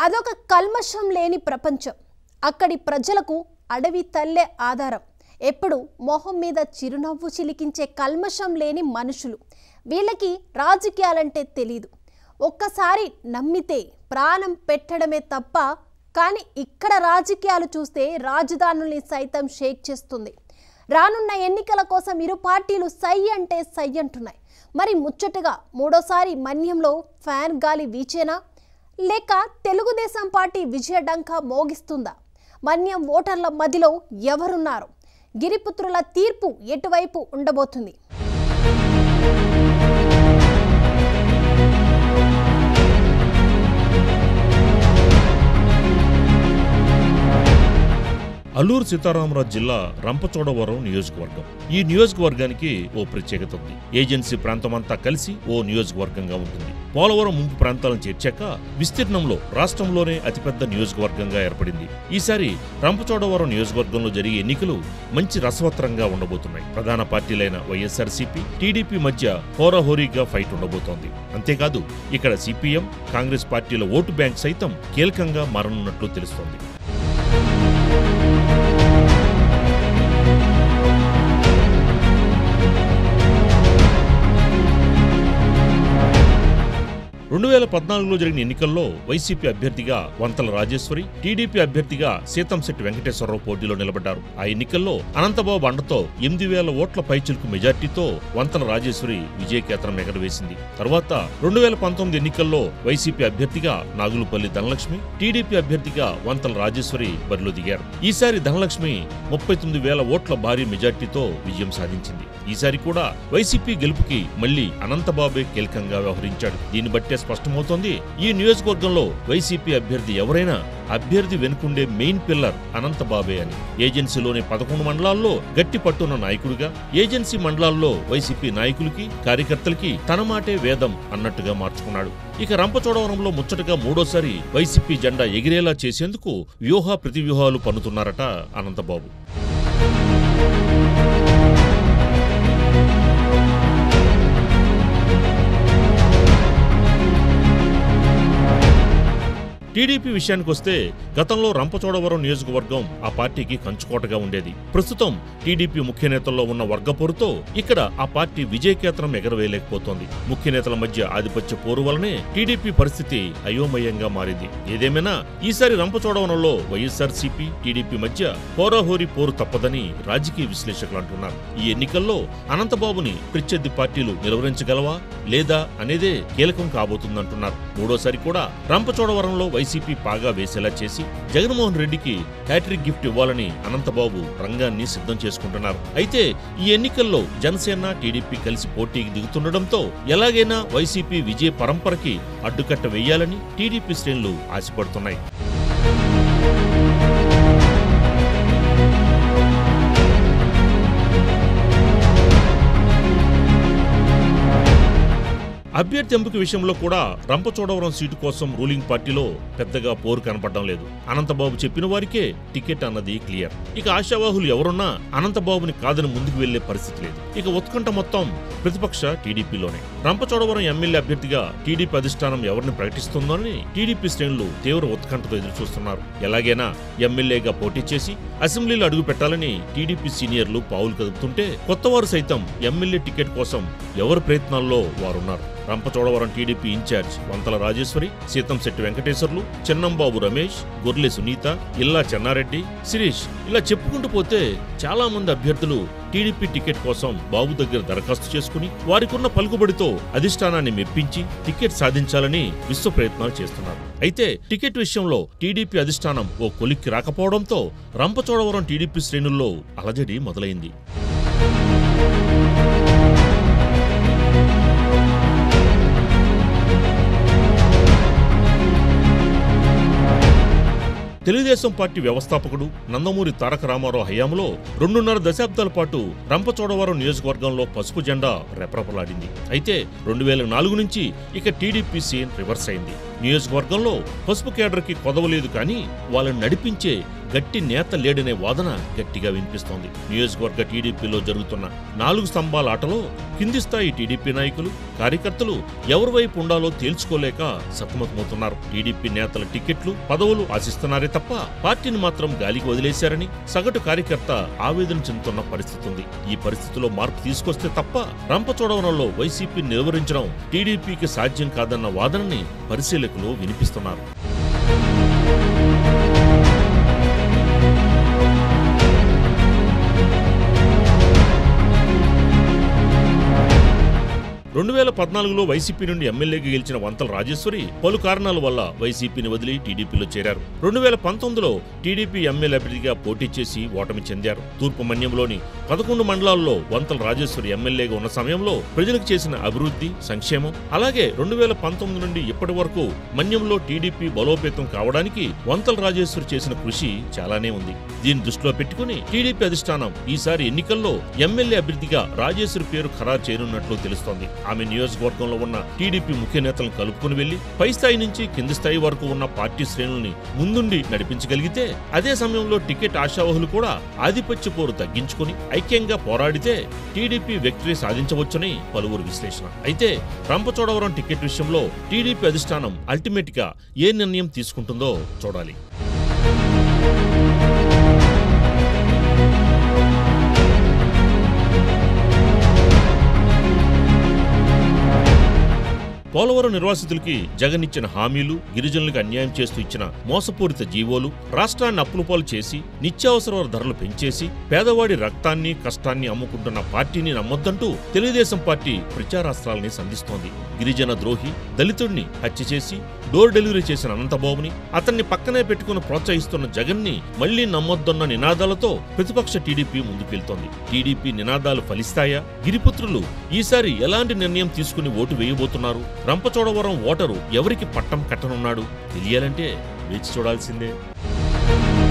అదొక కల్మషం లేని ప్రపంచం అక్కడి ప్రజలకు అడవి తల్లే ఆధారం ఎప్పుడు మొహం మీద చిరునవ్వు చిలికించే కల్మషం లేని మనుషులు వీళ్ళకి రాజకీయాలంటే తెలీదు ఒక్కసారి నమ్మితే ప్రాణం పెట్టడమే తప్ప కానీ ఇక్కడ రాజకీయాలు చూస్తే రాజధానుల్ని సైతం షేక్ చేస్తుంది రానున్న ఎన్నికల కోసం ఇరు పార్టీలు సై అంటే సై అంటున్నాయి మరి ముచ్చటగా మూడోసారి మన్యంలో ఫ్యాన్ గాలి వీచేనా లేక తెలుగుదేశం పార్టీ విజయడంకా మోగిస్తుందా మన్యం ఓటర్ల మదిలో ఎవరున్నారు గిరిపుత్రుల తీర్పు ఎటువైపు ఉండబోతుంది అల్లూరు సీతారామరాజు జిల్లా రంపచోడవరం నియోజకవర్గం ఈ నియోజకవర్గానికి ఓ ప్రత్యేకత ఉంది ఏజెన్సీ ప్రాంతమంతా కలిసి ఓ నియోజకవర్గంగా ఉంటుంది పోలవరం ముంపు ప్రాంతాలను చేర్చాక విస్తీర్ణంలో రాష్ట్రంలోనే అతిపెద్ద నియోజకవర్గంగా ఏర్పడింది ఈసారి రంపచోడవరం నియోజకవర్గంలో జరిగే ఎన్నికలు మంచి రసవత్రంగా ఉండబోతున్నాయి ప్రధాన పార్టీలైన వైఎస్ఆర్సీపీ టీడీపీ మధ్య హోరాహోరీగా ఫైట్ ఉండబోతోంది అంతేకాదు ఇక్కడ సిపిఎం కాంగ్రెస్ పార్టీల ఓటు బ్యాంక్ సైతం కీలకంగా మారనున్నట్లు తెలుస్తోంది రెండు వేల పద్నాలుగులో జరిగిన ఎన్నికల్లో వైసీపీ అభ్యర్థిగా వంతల రాజేశ్వరి టీడీపీ అభ్యర్థిగా సీతంశెట్టి వెంకటేశ్వరరావు పోటీలో నిలబడ్డారు ఆ ఎన్నికల్లో అనంతబాబు అండతో ఎనిమిది వేల ఓట్ల పైచిలుకు మెజార్టీతో వంతల రాజేశ్వరి విజయకేతనం ఎగరవేసింది తర్వాత రెండు వేల పంతొమ్మిది ఎన్నికల్లో వైసీపీ అభ్యర్థిగా నాగులుపల్లి ధనలక్ష్మి టీడీపీ అభ్యర్థిగా వంతల రాజేశ్వరి బరిలో దిగారు ఈసారి ధనలక్ష్మి ముప్పై తొమ్మిది వేల ఓట్ల భారీ మెజార్టీతో విజయం సాధించింది ఈసారి కూడా వైసీపీ గెలుపుకి మళ్లీ అనంతబాబే కీలకంగా వ్యవహరించాడు దీన్ని బట్టే స్పష్టమవుతోంది ఈ నియోజకవర్గంలో వైసీపీ అభ్యర్థి ఎవరైనా అభ్యర్థి వెనుకుండే మెయిన్ పిల్లర్ అనంతబాబే అని ఏజెన్సీలోని పదకొండు మండలాల్లో గట్టి పట్టున్న నాయకుడిగా ఏజెన్సీ మండలాల్లో వైసీపీ నాయకులకి కార్యకర్తలకి తన మాటే వేదం అన్నట్టుగా మార్చుకున్నాడు ఇక రంపచోడవరంలో ముచ్చటగా మూడోసారి వైసీపీ జెండా ఎగిరేలా చేసేందుకు వ్యూహ ప్రతివ్యూహాలు పన్నుతున్నారట అనంతబాబు టీడీపీ విషయానికి వస్తే గతంలో రంపచోడవరం నియోజకవర్గం ఆ పార్టీకి కంచుకోటగా ఉండేది ప్రస్తుతం టీడీపీ ముఖ్య నేతల్లో ఉన్న వర్గపోరుతో ఇక్కడ ఆ పార్టీ విజయకేతనం ఎగరవేయలేకపోతోంది ముఖ్య నేతల మధ్య ఆధిపత్య పోరు వలనే టీడీపీ పరిస్థితి అయోమయంగా మారింది ఏదేమైనా ఈసారి రంపచోడవరంలో వైఎస్ఆర్ సిపి టీడీపీ మధ్య హోరాహోరీ పోరు తప్పదని రాజకీయ విశ్లేషకులు అంటున్నారు ఈ ఎన్నికల్లో అనంతబాబుని ప్రత్యర్థి పార్టీలు నిలువరించగలవా లేదా అనేదే కీలకం కాబోతుందంటున్నారు మూడోసారి కూడా రంపచోడవరంలో వైసీపీ పాగా వేసేలా చేసి జగన్మోహన్ రెడ్డికి హ్యాట్రిక్ గిఫ్ట్ ఇవ్వాలని అనంతబాబు రంగాన్ని సిద్ధం చేసుకుంటున్నారు అయితే ఈ ఎన్నికల్లో జనసేన టీడీపీ కలిసి పోటీకి దిగుతుండటంతో ఎలాగైనా వైసీపీ విజయ పరంపరకి అడ్డుకట్ట వేయాలని టీడీపీ శ్రేణులు ఆశపడుతున్నాయి అభ్యర్థి ఎంపిక విషయంలో కూడా రంపచోడవరం సీటు కోసం రూలింగ్ పార్టీలో పెద్దగా పోరు కనపడడం లేదు అనంతబాబు చెప్పిన వారికే టికెట్ అన్నది క్లియర్ ఇక ఆశావాహులు ఎవరున్నా అనంతబాబుని కాదని ముందుకు వెళ్లే పరిస్థితి లేదు ఇక ఉత్కంఠ మొత్తం ప్రతిపక్ష టీడీపీలోనే రంపచోడవరం ఎమ్మెల్యే అభ్యర్థిగా టీడీపీ అధిష్టానం ఎవరిని ప్రకటిస్తుందోనని టీడీపీ శ్రేణులు తీవ్ర ఉత్కంఠతో ఎదురు చూస్తున్నారు ఎలాగైనా ఎమ్మెల్యేగా పోటీ చేసి అసెంబ్లీలో అడుగు పెట్టాలని టీడీపీ సీనియర్లు పావులు కదుపుతుంటే కొత్తవారు సైతం ఎమ్మెల్యే టికెట్ కోసం ఎవరి ప్రయత్నాల్లో వారున్నారు రంపచోడవరం టీడీపీ ఇన్ఛార్జ్ వంతల రాజేశ్వరి సీతంశెట్టి వెంకటేశ్వర్లు చెన్నంబాబు రమేష్ గొర్లె సునీత ఇల్లా చెన్నారెడ్డి శిరీష్ ఇలా చెప్పుకుంటూ పోతే చాలా మంది అభ్యర్థులు టీడీపీ టికెట్ కోసం బాబు దగ్గర దరఖాస్తు చేసుకుని వారికున్న పలుకుబడితో అధిష్టానాన్ని మెప్పించి టికెట్ సాధించాలని విశ్వ ప్రయత్నాలు చేస్తున్నారు అయితే టికెట్ విషయంలో టీడీపీ అధిష్టానం ఓ కొలిక్కి రాకపోవడంతో రంపచోడవరం టీడీపీ శ్రేణుల్లో అలజడి మొదలైంది తెలుగుదేశం పార్టీ వ్యవస్థాపకుడు నందమూరి తారక రామారావు హయాంలో రెండున్నర దశాబ్దాల పాటు రంపచోడవరం నియోజకవర్గంలో పసుపు జెండా రెపరెపలాడింది అయితే రెండు వేల నాలుగు నుంచి ఇక టీడీపీ సీన్ రివర్స్ అయింది నియోజకవర్గంలో పసుపు కేడర్కి కొదవలేదు కానీ వాళ్ళని నడిపించే గట్టి నేత లేడనే వాదన గట్టిగా వినిపిస్తోంది నియోజకవర్గ టీడీపీలో జరుగుతున్న నాలుగు స్తంభాల ఆటలో కింది స్థాయి టీడీపీ నాయకులు కార్యకర్తలు ఎవరి వైపు ఉండాలో తేల్చుకోలేక సతమతమవుతున్నారు టీడీపీ నేతల టికెట్లు పదవులు ఆశిస్తున్నారే తప్ప పార్టీని మాత్రం గాలికి వదిలేశారని సగటు కార్యకర్త ఆవేదన చెందుతున్న పరిస్థితి ఉంది ఈ పరిస్థితిలో మార్పు తీసుకొస్తే తప్ప రంపచోడవరంలో వైసీపీ నిలువరించడం టీడీపీకి సాధ్యం కాదన్న వాదనని పరిశీలకులు వినిపిస్తున్నారు రెండు వేల పద్నాలుగులో వైసీపీ నుండి ఎమ్మెల్యేగా గెలిచిన వంతల రాజేశ్వరి పలు కారణాల వల్ల వైసీపీని వదిలి టీడీపీలో చేరారు రెండు వేల పంతొమ్మిదిలో టీడీపీ ఎమ్మెల్యే అభ్యర్థిగా పోటీ చేసి ఓటమి చెందారు తూర్పు మన్యంలోని పదకొండు మండలాల్లో వంతల రాజేశ్వరి ఎమ్మెల్యేగా ఉన్న సమయంలో ప్రజలకు చేసిన అభివృద్ధి సంక్షేమం అలాగే రెండు వేల పంతొమ్మిది నుండి ఇప్పటి వరకు మన్యంలో టీడీపీ బలోపేతం కావడానికి వంతల రాజేశ్వరి చేసిన కృషి చాలానే ఉంది దీన్ని దృష్టిలో పెట్టుకుని టీడీపీ అధిష్టానం ఈసారి ఎన్నికల్లో ఎమ్మెల్యే అభ్యర్థిగా రాజేశ్వరి పేరు ఖరారు చేయనున్నట్లు తెలుస్తోంది ఆమె నియోజకవర్గంలో ఉన్న టీడీపీ ముఖ్య నేతలను కలుపుకుని వెళ్లి పై స్థాయి నుంచి కింది స్థాయి వరకు ఉన్న పార్టీ శ్రేణుల్ని ముందుండి నడిపించగలిగితే అదే సమయంలో టికెట్ ఆశావహులు కూడా ఆధిపత్య పోరు తగ్గించుకుని ఐక్యంగా పోరాడితే టీడీపీ వ్యక్తిని సాధించవచ్చని పలువురు విశ్లేషణ అయితే రంపచోడవరం టికెట్ విషయంలో టీడీపీ అధిష్టానం అల్టిమేట్ గా ఏ నిర్ణయం తీసుకుంటుందో చూడాలి పోలవరం నిర్వాసితులకి జగన్ ఇచ్చిన హామీలు గిరిజనులకు అన్యాయం చేస్తూ ఇచ్చిన మోసపూరిత జీవోలు రాష్ట్రాన్ని అప్పులపాలు చేసి నిత్యావసర ధరలు పెంచేసి పేదవాడి రక్తాన్ని కష్టాన్ని అమ్ముకుంటున్న పార్టీని నమ్మొద్దంటూ తెలుగుదేశం పార్టీ ప్రచారాస్త్రాల్ని సంధిస్తోంది గిరిజన ద్రోహి దళితుడిని హత్య చేసి డోర్ డెలివరీ చేసిన అనంతబాబుని అతన్ని పక్కనే పెట్టుకుని ప్రోత్సహిస్తున్న జగన్ని మళ్లీ నమ్మొద్దన్న నినాదాలతో ప్రతిపక్ష టీడీపీ ముందుకెళ్తోంది టీడీపీ నినాదాలు ఫలిస్తాయా గిరిపుత్రులు ఈసారి ఎలాంటి నిర్ణయం తీసుకుని ఓటు వేయబోతున్నారు రంపచోడవరం ఓటరు ఎవరికి పట్టం కట్టనున్నాడు తెలియాలంటే వేచి చూడాల్సిందే